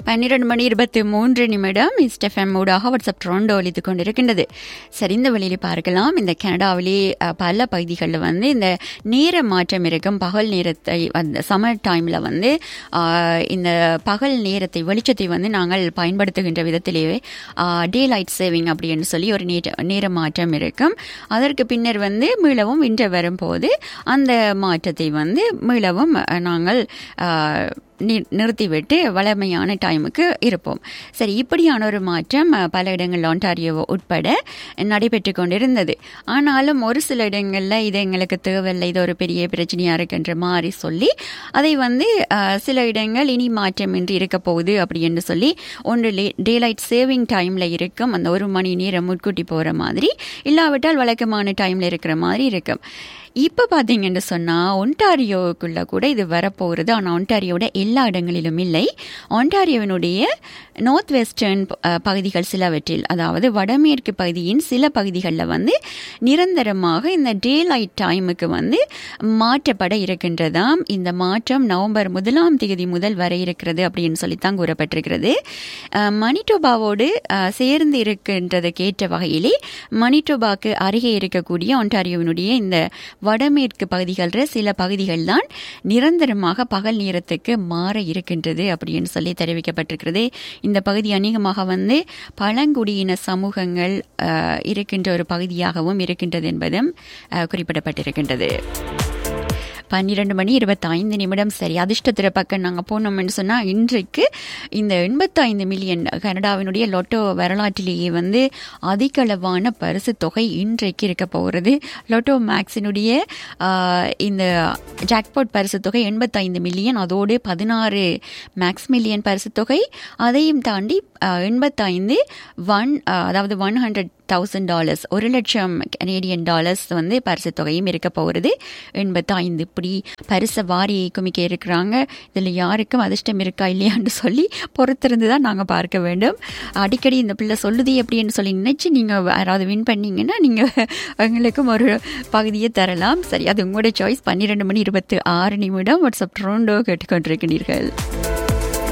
பன்னிரண்டு மணி இருபத்தி மூன்று நிமிடம் இஸ்டெஃப்எம் ஊடாக வாட்ஸ்அப் ட்ரோண்டோ ஒலித்து கொண்டிருக்கின்றது சரி இந்த வழியில் பார்க்கலாம் இந்த கனடாவிலே அஹ், பல பகுதிகளில் வந்து இந்த நேர மாற்றம் இருக்கும் பகல் நேரத்தை அந்த சம்மர் டைமில் வந்து அஹ், இந்த பகல் நேரத்தை வெளிச்சத்தை வந்து நாங்கள் பயன்படுத்துகின்ற விதத்திலேயே டே லைட் சேவிங் அப்படின்னு சொல்லி ஒரு நேர நேர மாற்றம் இருக்கும் அதற்கு பின்னர் வந்து மீளவும் வின்டர் வரும்போது அந்த மாற்றத்தை வந்து மீளவும் அஹ், நாங்கள் அஹ், நி- நிறுத்திவிட்டு வளமையான டைமுக்கு இருப்போம் சரி இப்படியான ஒரு மாற்றம் அஹ், பல இடங்கள் ஒன்டாரியோ உட்பட நடைபெற்று கொண்டிருந்தது ஆனாலும் ஒரு சில இடங்களில் இது எங்களுக்கு தேவையில்லை இது ஒரு பெரிய பிரச்சனையாக இருக்குன்ற மாதிரி சொல்லி அதை வந்து அஹ், சில இடங்கள் இனி மாற்றமின்றி இருக்க போகுது அப்படின்னு சொல்லி ஒன்று டே லைட் சேவிங் டைமில் இருக்கும் அந்த ஒரு மணி நேரம் முன்கூட்டி போகிற மாதிரி இல்லாவிட்டால் வழக்கமான டைமில் இருக்கிற மாதிரி இருக்கும் இப்போ பார்த்தீங்கன்னு சொன்னால் ஒன்டாரியோவுக்குள்ள கூட இது வரப்போகிறது ஆனால் ஒன்டாரியோட எல்லா இடங்களிலும் இல்லை ஒன்டாரியோவினுடைய நார்த் வெஸ்டர்ன் பகுதிகள் சிலவற்றில் அதாவது வடமேற்கு பகுதியின் சில பகுதிகளில் வந்து நிரந்தரமாக இந்த டே லைட் டைமுக்கு வந்து மாற்றப்பட இருக்கின்றதாம் இந்த மாற்றம் நவம்பர் முதலாம் தேதி முதல் வர இருக்கிறது அப்படின்னு சொல்லித்தான் கூறப்பட்டிருக்கிறது அஹ், மணிட்டோபாவோடு அஹ், சேர்ந்து இருக்கின்றதுக்கு ஏற்ற வகையிலே மணிட்டோபாக்கு அருகே இருக்கக்கூடிய ஒன்டாரியோவினுடைய இந்த வடமேற்கு பகுதிகளில் சில பகுதிகள் தான் நிரந்தரமாக பகல் நேரத்துக்கு மாற இருக்கின்றது அப்படின்னு சொல்லி தெரிவிக்கப்பட்டிருக்கிறது இந்த பகுதி அநேகமாக வந்து பழங்குடியின சமூகங்கள் அஹ், இருக்கின்ற ஒரு பகுதியாகவும் இருக்கின்றது என்பதும் அஹ், குறிப்பிடப்பட்டிருக்கின்றது பன்னிரெண்டு மணி இருபத்தைந்து நிமிடம் சரி அதிர்ஷ்டத்திர பக்கம் நாங்கள் போனோம்னு சொன்னால் இன்றைக்கு இந்த எண்பத்தைந்து மில்லியன் கனடாவினுடைய லொட்டோ வரலாற்றிலேயே வந்து அதிக அளவான பரிசு தொகை இன்றைக்கு இருக்க போகிறது லொட்டோ மேக்ஸினுடைய ஆஹ், இந்த ஜாக்பாட் பரிசு தொகை எண்பத்தைந்து மில்லியன் அதோடு பதினாறு மேக்ஸ் மில்லியன் பரிசு தொகை அதையும் தாண்டி ஆஹ், எண்பத்தைந்து ஒன் அதாவது ஒன் ஹண்ட்ரட் தௌசண்ட் டாலர்ஸ் ஒரு லட்சம் கனேடியன் டாலர்ஸ் வந்து பரிசு தொகையும் இருக்க போகிறது எண்பத்தைந்து இப்படி பரிசை வாரி குமிக்க இருக்கிறாங்க இதில் யாருக்கும் அதிர்ஷ்டம் இருக்கா இல்லையான்னு சொல்லி பொறுத்திருந்து தான் நாங்கள் பார்க்க வேண்டும் அடிக்கடி இந்த பிள்ளை சொல்லுதே அப்படின்னு சொல்லி நினைச்சு நீங்கள் யாராவது வின் பண்ணீங்கன்னா நீங்கள் எங்களுக்கும் ஒரு பகுதியை தரலாம் சரி அது உங்களோட சாய்ஸ் பன்னிரெண்டு மணி இருபத்தி ஆறு நிமிடம் வாட்ஸ்அப் ட்ரோண்டோ கேட்டுக்கொண்டிருக்கிறீர்கள்